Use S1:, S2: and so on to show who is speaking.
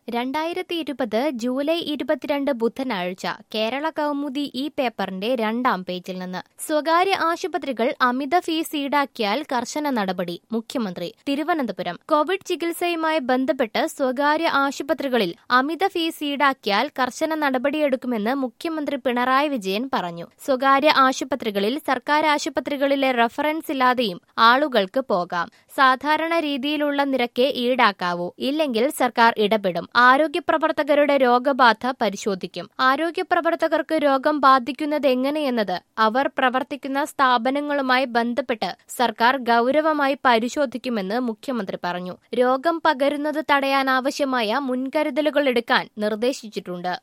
S1: രണ്ടായിരത്തി ഇരുപത് ജൂലൈ ഇരുപത്തിരണ്ട് ബുധനാഴ്ച കേരള കൗമുദി ഈ പേപ്പറിന്റെ രണ്ടാം പേജിൽ നിന്ന് സ്വകാര്യ ആശുപത്രികൾ അമിത ഫീസ് ഈടാക്കിയാൽ കർശന നടപടി മുഖ്യമന്ത്രി തിരുവനന്തപുരം കോവിഡ് ചികിത്സയുമായി ബന്ധപ്പെട്ട് സ്വകാര്യ ആശുപത്രികളിൽ അമിത ഫീസ് ഈടാക്കിയാൽ കർശന നടപടിയെടുക്കുമെന്ന് മുഖ്യമന്ത്രി പിണറായി വിജയൻ പറഞ്ഞു സ്വകാര്യ ആശുപത്രികളിൽ സർക്കാർ ആശുപത്രികളിലെ റഫറൻസ് ഇല്ലാതെയും ആളുകൾക്ക് പോകാം സാധാരണ രീതിയിലുള്ള നിരക്കേ ഈടാക്കാവൂ ഇല്ലെങ്കിൽ സർക്കാർ ഇടപെടും ആരോഗ്യ പ്രവർത്തകരുടെ രോഗബാധ പരിശോധിക്കും ആരോഗ്യ പ്രവർത്തകർക്ക് രോഗം ബാധിക്കുന്നത് എങ്ങനെയെന്നത് അവർ പ്രവർത്തിക്കുന്ന സ്ഥാപനങ്ങളുമായി ബന്ധപ്പെട്ട് സർക്കാർ ഗൌരവമായി പരിശോധിക്കുമെന്ന് മുഖ്യമന്ത്രി പറഞ്ഞു രോഗം പകരുന്നത് തടയാനാവശ്യമായ മുൻകരുതലുകൾ എടുക്കാൻ നിർദ്ദേശിച്ചിട്ടുണ്ട്